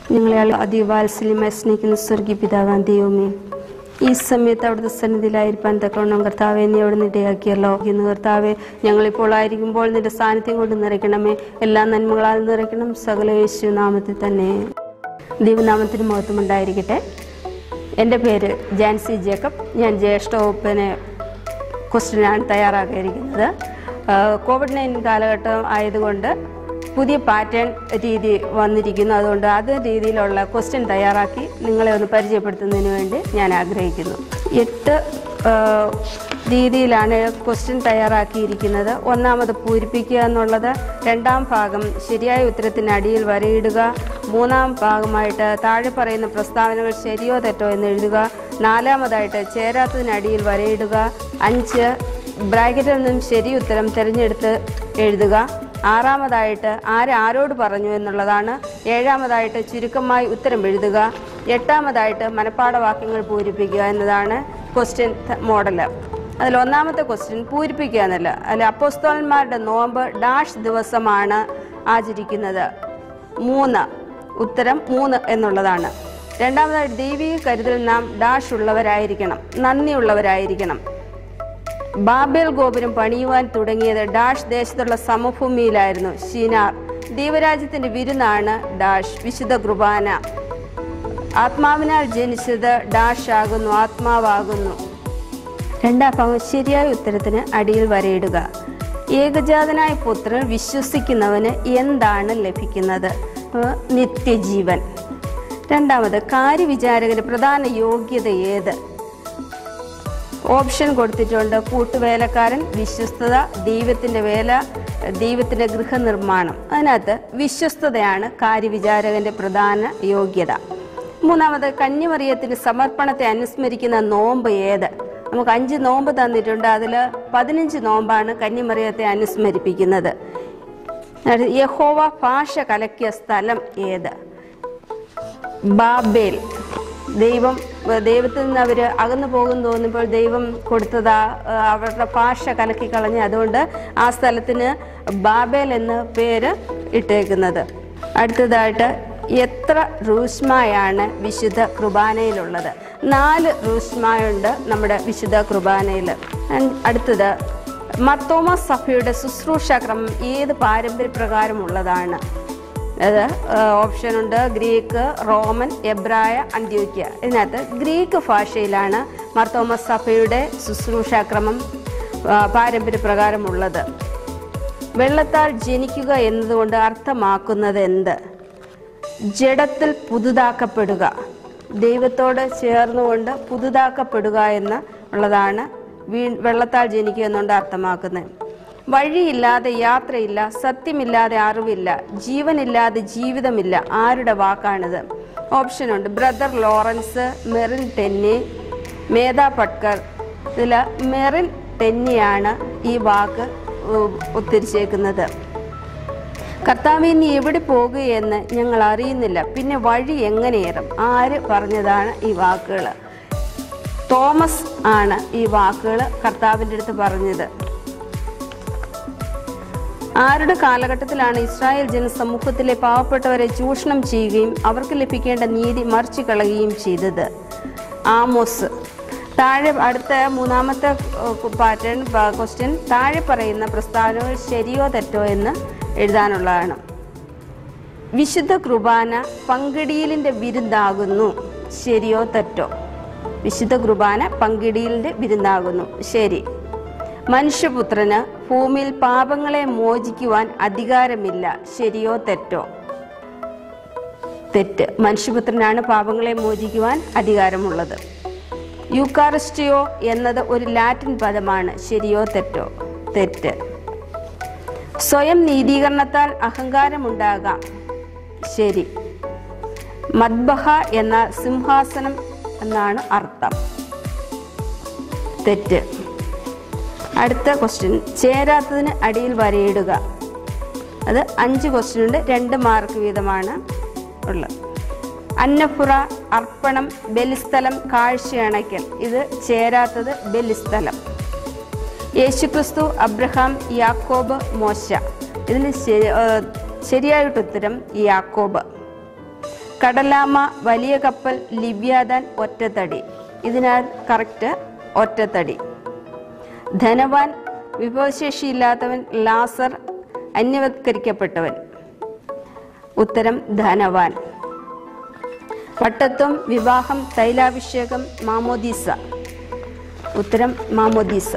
നിങ്ങളെ അതിവാത്സല്യമായി സ്നേഹിക്കുന്ന സ്വർഗീയ പിതാവാൻ ദൈവമേ ഈ സമയത്ത് അവിടുത്തെ സന്നിധിയിലായിരിക്കാൻ തക്കവണ്ണം കർത്താവെ നീ അവിടെ ഇടയാക്കിയല്ലോ ഇന്ന് കർത്താവെ ഞങ്ങളിപ്പോൾ ആയിരിക്കുമ്പോൾ നിന്റെ സാന്നിധ്യം കൊണ്ട് നിറയ്ക്കണമേ എല്ലാ നന്മകളാൽ നിറയ്ക്കണം സകല യേശു നാമത്തിൽ തന്നെ ദൈവനാമത്തിന് മഹത്വം ഉണ്ടായിരിക്കട്ടെ എൻ്റെ പേര് ജാൻസി ജേക്കബ് ഞാൻ ജ്യേഷ്ഠ വകുപ്പിന് ക്വസ്റ്റ്യനാണ് തയ്യാറാക്കിയിരിക്കുന്നത് കോവിഡ് നയൻറ്റീൻ കാലഘട്ടം ആയതുകൊണ്ട് പുതിയ പാറ്റേൺ രീതി വന്നിരിക്കുന്നു അതുകൊണ്ട് അത് രീതിയിലുള്ള ക്വസ്റ്റ്യൻ തയ്യാറാക്കി നിങ്ങളെ ഒന്ന് പരിചയപ്പെടുത്തുന്നതിന് വേണ്ടി ഞാൻ ആഗ്രഹിക്കുന്നു എട്ട് ആ, രീതിയിലാണ് ക്വസ്റ്റ്യൻ തയ്യാറാക്കിയിരിക്കുന്നത് ഒന്നാമത് പൂരിപ്പിക്കുക എന്നുള്ളത് രണ്ടാം ഭാഗം ശരിയായ ഉത്തരത്തിന് അടിയിൽ വരയിടുക മൂന്നാം ഭാഗമായിട്ട് താഴെ പറയുന്ന പ്രസ്താവനകൾ ശരിയോ തെറ്റോ എന്ന് എഴുതുക നാലാമതായിട്ട് ചേരാത്തതിനടിയിൽ വരയിടുക അഞ്ച് ബ്രാക്കറ്റിൽ നിന്നും ശരി ഉത്തരം തിരഞ്ഞെടുത്ത് എഴുതുക ആറാമതായിട്ട് ആര് ആരോട് പറഞ്ഞു എന്നുള്ളതാണ് ഏഴാമതായിട്ട് ചുരുക്കമായി ഉത്തരം എഴുതുക എട്ടാമതായിട്ട് മനപ്പാഠവാക്യങ്ങൾ പൂരിപ്പിക്കുക എന്നതാണ് ക്വസ്റ്റ്യൻ മോഡൽ അതിൽ ഒന്നാമത്തെ ക്വസ്റ്റ്യൻ പൂരിപ്പിക്കുക എന്നല്ല അതിൽ അപ്പോസ്തോലന്മാരുടെ നോമ്പ് ഡാഷ് ദിവസമാണ് ആചരിക്കുന്നത് മൂന്ന് ഉത്തരം മൂന്ന് എന്നുള്ളതാണ് രണ്ടാമതായിട്ട് ദൈവിക കരുതൽ നാം ഡാഷ് ഉള്ളവരായിരിക്കണം നന്ദിയുള്ളവരായിരിക്കണം ബാബേൽ ഗോപുരം പണിയുവാൻ തുടങ്ങിയത് ഡാഷ് ദേശത്തുള്ള സമഭൂമിയിലായിരുന്നു ഷീനാർ ദൈവരാജ്യത്തിന്റെ വിരുന്നാണ് ഡാഷ് വിശുദ്ധ കുർബാന ആത്മാവിനാൽ ജനിച്ചത് ഡാഷ് ആകുന്നു ആത്മാവാകുന്നു രണ്ടാം ഭാഗം ശരിയായ ഉത്തരത്തിന് അടിയിൽ വരയിടുക ഏകജാതനായ പുത്രൻ വിശ്വസിക്കുന്നവന് എന്താണ് ലഭിക്കുന്നത് ഏഹ് നിത്യജീവൻ രണ്ടാമത് കാര്യവിചാരകന്റെ പ്രധാന യോഗ്യത ഏത് ഓപ്ഷൻ കൊടുത്തിട്ടുണ്ട് കൂട്ടുവേലക്കാരൻ വിശ്വസ്തത ദൈവത്തിന്റെ വേല ദൈവത്തിന്റെ ഗൃഹനിർമ്മാണം അതിനകത്ത് വിശ്വസ്തതയാണ് കാര്യവിചാരകന്റെ പ്രധാന യോഗ്യത മൂന്നാമത് കന്യമറിയത്തിന്റെ സമർപ്പണത്തെ അനുസ്മരിക്കുന്ന നോമ്പ് ഏത് നമുക്ക് അഞ്ച് നോമ്പ് തന്നിട്ടുണ്ട് അതിൽ പതിനഞ്ച് നോമ്പാണ് കന്യമറിയത്തെ അനുസ്മരിപ്പിക്കുന്നത് അടുത്ത യഹോവ ഭാഷ കലക്കിയ സ്ഥലം ഏത് ബാബേൽ ദൈവം ദൈവത്തിൽ നിന്ന് അവർ അകന്നു പോകും തോന്നുമ്പോൾ ദൈവം കൊടുത്തതാ ആ, അവരുടെ ഭാഷ കലക്കി കളഞ്ഞ് അതുകൊണ്ട് ആ സ്ഥലത്തിന് ബാബേൽ എന്ന പേര് ഇട്ടേക്കുന്നത് അടുത്തതായിട്ട് എത്ര റൂസ്മായാണ് വിശുദ്ധ കുർബാനയിലുള്ളത് നാല് റൂസ്മായുണ്ട് നമ്മുടെ വിശുദ്ധ കുർബാനയിൽ അടുത്തത് മത്തോമ സഭയുടെ ശുശ്രൂഷാക്രമം ഏത് പാരമ്പര്യപ്രകാരമുള്ളതാണ് അത് ഓപ്ഷൻ ഉണ്ട് ഗ്രീക്ക് റോമൻ എബ്രായ അന്ത്യോക്യ ഇതിനകത്ത് ഗ്രീക്ക് ഭാഷയിലാണ് മർത്തോമസ് സഭയുടെ ശുശ്രൂഷാക്രമം ആ, പാരമ്പര്യപ്രകാരമുള്ളത് വെള്ളത്താൽ ജനിക്കുക എന്നതുകൊണ്ട് അർത്ഥമാക്കുന്നത് എന്ത് ജഡത്തിൽ പുതുതാക്കപ്പെടുക ദൈവത്തോട് ചേർന്നുകൊണ്ട് പുതുതാക്കപ്പെടുക എന്ന് ഉള്ളതാണ് വീ വെള്ളത്താൽ ജനിക്കുക എന്നുകൊണ്ട് അർത്ഥമാക്കുന്നത് വഴിയില്ലാതെ യാത്രയില്ല സത്യമില്ലാതെ അറിവില്ല ജീവനില്ലാതെ ജീവിതമില്ല ആരുടെ വാക്കാണിത് ഓപ്ഷൻ ഉണ്ട് brother Lawrence Merrill Tenney Medha Patkar ഇതിൽ മെറിൽ ടെന്നിയാണ് ഈ വാക്ക് ഉ- ഉദ്ധരിച്ചേക്കുന്നത് കർത്താവെ നീ എവിടെ പോകുകയെന്ന് ഞങ്ങൾ അറിയുന്നില്ല പിന്നെ വഴി എങ്ങനെയേറും ആര് പറഞ്ഞതാണ് ഈ വാക്കുകൾ തോമസ് ആണ് ഈ വാക്കുകൾ കർത്താവിൻ്റെ അടുത്ത് പറഞ്ഞത് ആരുടെ കാലഘട്ടത്തിലാണ് ഇസ്രായേൽ ജനസമൂഹത്തിലെ പാവപ്പെട്ടവരെ ചൂഷണം ചെയ്യുകയും അവർക്ക് ലഭിക്കേണ്ട നീതി മറിച്ചു കളയുകയും ചെയ്തത് ആമോസ് താഴെ അടുത്ത മൂന്നാമത്തെ പാറ്റേൺ ക്വസ്റ്റ്യൻ താഴെ പറയുന്ന പ്രസ്താവനകൾ ശരിയോ തെറ്റോ എന്ന് എഴുതാനുള്ളതാണ് വിശുദ്ധ കുർബാന പങ്കിടിയലിൻ്റെ വിരുന്നാകുന്നു ശരിയോ തെറ്റോ വിശുദ്ധ കുർബാന പങ്കിടിയലിൻ്റെ വിരുന്നാകുന്നു ശരി മനുഷ്യപുത്രന് ഭൂമിയിൽ പാപങ്ങളെ മോചിക്കുവാൻ അധികാരമില്ല ശരിയോ തെറ്റോ തെറ്റ് മനുഷ്യപുത്രനാണ് പാപങ്ങളെ മോചിക്കുവാൻ അധികാരമുള്ളത് യൂക്കാറിസ്റ്റിയോ എന്നത് ഒരു ലാറ്റിൻ പദമാണ് ശരിയോ തെറ്റോ തെറ്റ് സ്വയം നീതീകരണത്താൽ അഹങ്കാരമുണ്ടാകാം ശരി മദ്ബഹ എന്ന സിംഹാസനം എന്നാണ് അർത്ഥം തെറ്റ് അടുത്ത ക്വസ്റ്റ്യൻ ചേരാത്തതിന് അടിയിൽ വരയിടുക അത് അഞ്ച് ക്വസ്റ്റ്യൻ ഉണ്ട് രണ്ട് മാർക്ക് വീതമാണ് ഉള്ളത് അന്നപ്പുറ അർപ്പണം ബലിസ്ഥലം കാഴ്ചയണയ്ക്കൽ ഇത് ചേരാത്തത് ബലിസ്ഥലം യേശുക്രിസ്തു അബ്രഹാം യാക്കോബ് മോശ ഇതിൽ ശരി- ഏഹ് ശരിയായിട്ട് ഉത്തരം യാക്കോബ് കടലാമ വലിയ കപ്പൽ ലിവ്യാദാൻ ഒറ്റത്തടി ഇതിനാൽ കറക്റ്റ് ഒറ്റത്തടി ധനവാൻ വിഭവശേഷിയില്ലാത്തവൻ ലാസർ അന്യവത്കരിക്കപ്പെട്ടവൻ ഉത്തരം ധനവാൻ പട്ടത്വം വിവാഹം തൈലാഭിഷേകം മാമോദീസ ഉത്തരം മാമോദീസ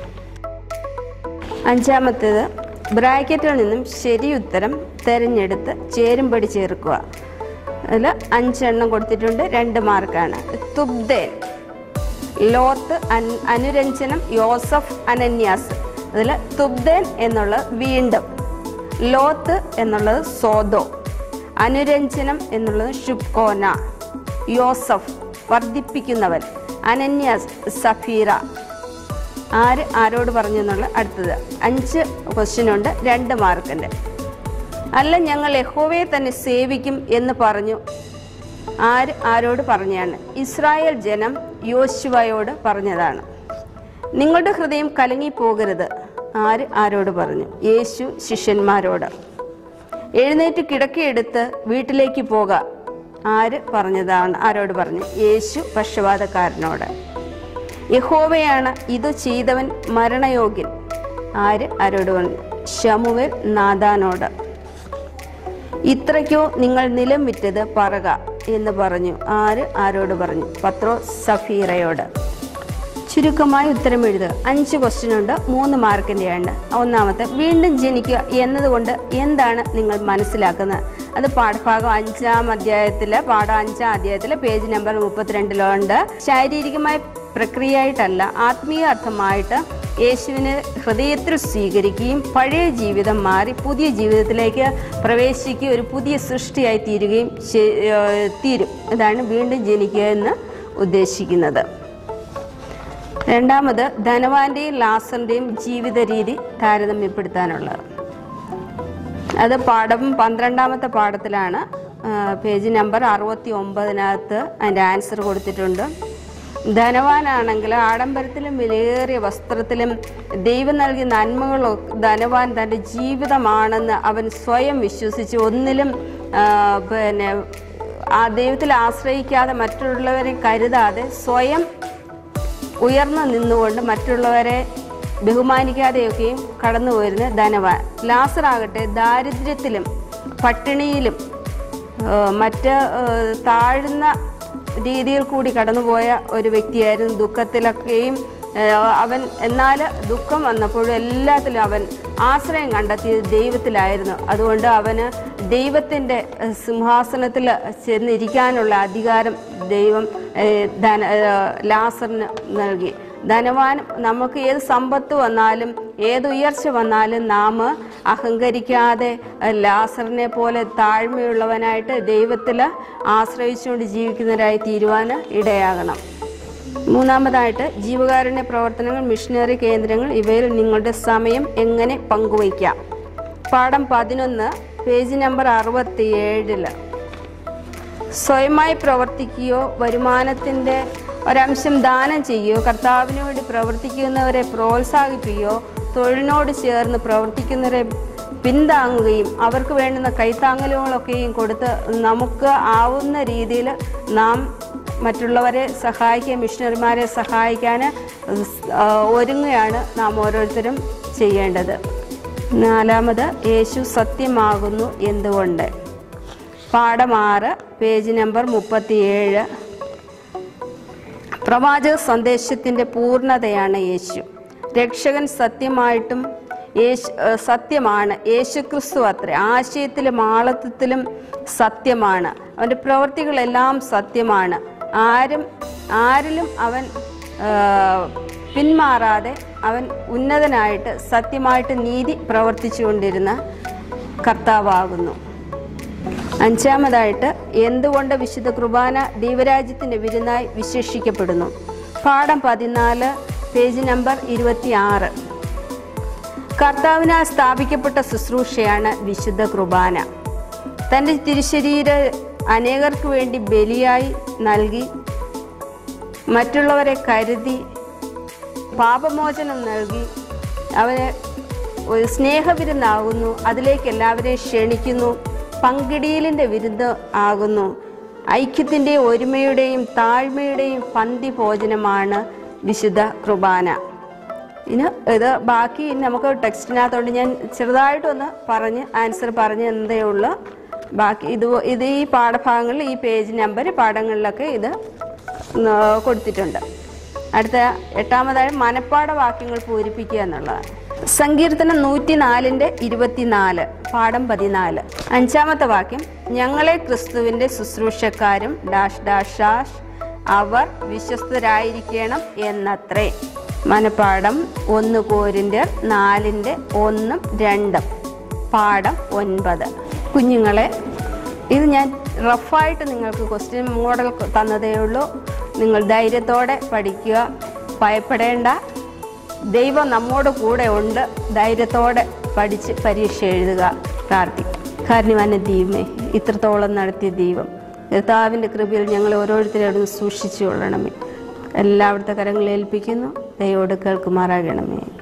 അഞ്ചാമത്തേത് ബ്രാക്കറ്റിൽ നിന്നും ശരി ഉത്തരം തിരഞ്ഞെടുത്ത് ചേരുംപടി ചേർക്കുക അതിൽ അഞ്ചെണ്ണം കൊടുത്തിട്ടുണ്ട് രണ്ട് മാർക്കാണ് തുബ്ദേൻ ലോത്ത് അൻ- അനുരഞ്ജനം യോസഫ് അനന്യാസ് അതിൽ തുബ്ദേൻ എന്നുള്ളത് വീണ്ടും ലോത്ത് എന്നുള്ളത് സോദോ അനുരഞ്ജനം എന്നുള്ളത് ഷുക്കോന യോസഫ് വർദ്ധിപ്പിക്കുന്നവൻ അനന്യാസ് സഫീറ ആര് ആരോട് പറഞ്ഞു എന്നുള്ള അടുത്തത് അഞ്ച് ക്വസ്റ്റ്യൻ ഉണ്ട് രണ്ട് മാർക്കിൻ്റെ അല്ല ഞങ്ങൾ യഹോവയെ തന്നെ സേവിക്കും എന്ന് പറഞ്ഞു ആര് ആരോട് പറഞ്ഞാണ് ഇസ്രായേൽ ജനം യോശുവയോട് പറഞ്ഞതാണ് നിങ്ങളുടെ ഹൃദയം കലങ്ങിപ്പോകരുത് ആര് ആരോട് പറഞ്ഞു യേശു ശിഷ്യന്മാരോട് എഴുന്നേറ്റ് കിടക്കയെടുത്ത് വീട്ടിലേക്ക് പോക ആര് പറഞ്ഞതാണ് ആരോട് പറഞ്ഞു യേശു പക്ഷപാതക്കാരനോട് യഹോവയാണ് ഇത് ചെയ്തവൻ മരണയോഗ്യൻ ആര് ആരോട് പറഞ്ഞു ശമുവേൽ നാദാനോട് ഇത്രയ്ക്കോ നിങ്ങൾ നിലം വിറ്റത് പറക എന്ന് പറഞ്ഞു ആര് ആരോട് പറഞ്ഞു പത്രോ സഫീറയോട് ചുരുക്കമായി ഉത്തരം എഴുതുക അഞ്ച് ക്വസ്റ്റ്യൻ ഉണ്ട് മൂന്ന് മാർക്കിൻ്റെയാണ് ഒന്നാമത്തെ വീണ്ടും ജനിക്കുക എന്നതുകൊണ്ട് എന്താണ് നിങ്ങൾ മനസ്സിലാക്കുന്നത് അത് പാഠഭാഗം അഞ്ചാം അധ്യായത്തിലെ പാഠം അഞ്ചാം അധ്യായത്തിലെ പേജ് നമ്പർ മുപ്പത്തിരണ്ടിലുണ്ട് ശാരീരികമായ പ്രക്രിയയായിട്ടല്ല ആത്മീയ അർത്ഥമായിട്ട് യേശുവിനെ ഹൃദയത്തിൽ സ്വീകരിക്കുകയും പഴയ ജീവിതം മാറി പുതിയ ജീവിതത്തിലേക്ക് പ്രവേശിക്കുകയും ഒരു പുതിയ സൃഷ്ടിയായി തീരുകയും ചെ- ഏഹ് തീരും ഇതാണ് വീണ്ടും ജനിക്കുക എന്ന് ഉദ്ദേശിക്കുന്നത് രണ്ടാമത് ധനവാന്റെയും ലാസറിന്റെയും ജീവിത രീതി താരതമ്യപ്പെടുത്താനുള്ളത് അത് പാഠം പന്ത്രണ്ടാമത്തെ പാഠത്തിലാണ് ആ, പേജ് നമ്പർ അറുപത്തി ഒമ്പതിനകത്ത് അതിൻ്റെ ആൻസർ കൊടുത്തിട്ടുണ്ട് ധനവാനാണെങ്കിൽ ആഡംബരത്തിലും വിലയേറിയ വസ്ത്രത്തിലും ദൈവം നൽകിയ നന്മകളോ ധനവാൻ തൻ്റെ ജീവിതമാണെന്ന് അവൻ സ്വയം വിശ്വസിച്ച് ഒന്നിലും ആ, പിന്നെ ആ ദൈവത്തിൽ ആശ്രയിക്കാതെ മറ്റുള്ളവരെ കരുതാതെ സ്വയം ഉയർന്നു നിന്നുകൊണ്ട് മറ്റുള്ളവരെ ബഹുമാനിക്കാതെയൊക്കെയും കടന്നു പോയിരുന്ന ധനവാൻ ലാസറാകട്ടെ ദാരിദ്ര്യത്തിലും പട്ടിണിയിലും ആ, മറ്റ് ആ, താഴ്ന്ന രീതിയിൽ കൂടി കടന്നുപോയ ഒരു വ്യക്തിയായിരുന്നു ദുഃഖത്തിലൊക്കെയും ആ, അവൻ എന്നാൽ ദുഃഖം വന്നപ്പോഴും എല്ലാത്തിലും അവൻ ആശ്രയം കണ്ടെത്തിയത് ദൈവത്തിലായിരുന്നു അതുകൊണ്ട് അവന് ദൈവത്തിൻ്റെ സിംഹാസനത്തിൽ ചെന്നിരിക്കാനുള്ള അധികാരം ദൈവം ഏ, ധന ഏ, ലാസറിന് നൽകി ധനവാൻ നമുക്ക് ഏത് സമ്പത്ത് വന്നാലും ഏത് ഉയർച്ച വന്നാലും നാം അഹങ്കരിക്കാതെ ഏ, ലാസറിനെ പോലെ താഴ്മയുള്ളവനായിട്ട് ദൈവത്തിൽ ആശ്രയിച്ചുകൊണ്ട് ജീവിക്കുന്നവരായി തീരുവാൻ ഇടയാകണം മൂന്നാമതായിട്ട് ജീവകാരുണ്യ പ്രവർത്തനങ്ങൾ മിഷനറി കേന്ദ്രങ്ങൾ ഇവയിൽ നിങ്ങളുടെ സമയം എങ്ങനെ പങ്കുവയ്ക്കാം പാഠം പതിനൊന്ന് പേജ് നമ്പർ അറുപത്തി ഏഴില് സ്വയമായി പ്രവർത്തിക്കുകയോ വരുമാനത്തിൻ്റെ ഒരംശം ദാനം ചെയ്യുകയോ കർത്താവിന് വേണ്ടി പ്രവർത്തിക്കുന്നവരെ പ്രോത്സാഹിപ്പിക്കുകയോ തൊഴിലിനോട് ചേർന്ന് പ്രവർത്തിക്കുന്നവരെ പിന്താങ്ങുകയും അവർക്ക് വേണ്ടുന്ന കൈത്താങ്ങലുകളൊക്കെയും കൊടുത്ത് നമുക്ക് ആവുന്ന രീതിയിൽ നാം മറ്റുള്ളവരെ സഹായിക്കാൻ മിഷണറിമാരെ സഹായിക്കാൻ ആ, ഒരുങ്ങുകയാണ് നാം ഓരോരുത്തരും ചെയ്യേണ്ടത് നാലാമത് യേശു സത്യമാകുന്നു എന്തുകൊണ്ട് പാഠം ആറ് പേജ് നമ്പർ മുപ്പത്തിയേഴ് പ്രവാചക സന്ദേശത്തിൻ്റെ പൂർണ്ണതയാണ് യേശു രക്ഷകൻ സത്യമായിട്ടും യേശു ഏഹ് സത്യമാണ് യേശുക്രിസ്തു അത്ര ആശയത്തിലും ആളത്വത്തിലും സത്യമാണ് അവൻ്റെ പ്രവൃത്തികളെല്ലാം സത്യമാണ് ആരും ആരിലും അവൻ ഏഹ് പിന്മാറാതെ അവൻ ഉന്നതനായിട്ട് സത്യമായിട്ട് നീതി പ്രവർത്തിച്ചുകൊണ്ടിരുന്ന കർത്താവാകുന്നു അഞ്ചാമതായിട്ട് എന്തുകൊണ്ട് വിശുദ്ധ കുർബാന ദൈവരാജ്യത്തിന്റെ വിരുന്നായി വിശേഷിക്കപ്പെടുന്നു പാഠം പതിനാല് പേജ് നമ്പർ ഇരുപത്തി ആറ് കർത്താവിനാൽ സ്ഥാപിക്കപ്പെട്ട ശുശ്രൂഷയാണ് വിശുദ്ധ കുർബാന തൻ്റെ തിരുശരീര അനേകർക്ക് വേണ്ടി ബലിയായി നൽകി മറ്റുള്ളവരെ കരുതി പാപമോചനം നൽകി അവന് ഒരു സ്നേഹവിരുന്നാകുന്നു അതിലേക്ക് എല്ലാവരെയും ക്ഷണിക്കുന്നു പങ്കിടിയലിൻ്റെ വിരുദ്ധ ആകുന്നു ഐക്യത്തിൻ്റെയും ഒരുമയുടെയും താഴ്മയുടെയും പന്തി ഭോജനമാണ് വിശുദ്ധ കുർബാന ഇനി ഇത് ബാക്കി നമുക്ക് ടെക്സ്റ്റിനകത്തോണ്ട് ഞാൻ ചെറുതായിട്ടൊന്ന് പറഞ്ഞ് ആൻസർ പറഞ്ഞ് എന്നതേ ഉള്ളൂ ബാക്കി ഇത് ഇത് ഈ പാഠഭാഗങ്ങളിൽ ഈ പേജ് നമ്പർ പാഠങ്ങളിലൊക്കെ ഇത് ന- കൊടുത്തിട്ടുണ്ട് അടുത്ത എട്ടാമതായി മനപ്പാഠ വാക്യങ്ങൾ പൂരിപ്പിക്കുക എന്നുള്ളതാണ് സങ്കീർത്തനം നൂറ്റി നാലിൻ്റെ ഇരുപത്തിനാല് പാഠം പതിനാല് അഞ്ചാമത്തെ വാക്യം ഞങ്ങളെ ക്രിസ്തുവിൻ്റെ ശുശ്രൂഷക്കാരും ഡാഷ് ഡാഷ് ഡാഷ് അവർ വിശ്വസ്തരായിരിക്കണം എന്നത്രേ മനപ്പാഠം ഒന്ന് കോരിൻ്റെ നാലിൻ്റെ ഒന്നും രണ്ടും പാഠം ഒൻപത് കുഞ്ഞുങ്ങളെ ഇത് ഞാൻ റഫായിട്ട് നിങ്ങൾക്ക് ക്വസ്റ്റ്യൻ മോഡൽ തന്നതേ ഉള്ളൂ നിങ്ങൾ ധൈര്യത്തോടെ പഠിക്കുക ഭയപ്പെടേണ്ട ദൈവം നമ്മോട് കൂടെ ഉണ്ട് ധൈര്യത്തോടെ പഠിച്ച് പരീക്ഷ എഴുതുക പ്രാർത്ഥിക്കുക കാരണവാന ദൈവമേ ഇത്രത്തോളം നടത്തിയ ദൈവം കർത്താവിൻ്റെ കൃപയിൽ ഞങ്ങൾ ഓരോരുത്തരോടും സൂക്ഷിച്ചു കൊള്ളണമേ എല്ലാവിടുത്തെ കരങ്ങളിൽ ഏൽപ്പിക്കുന്നു ദയോട് കേൾക്കുമാറാകണമേ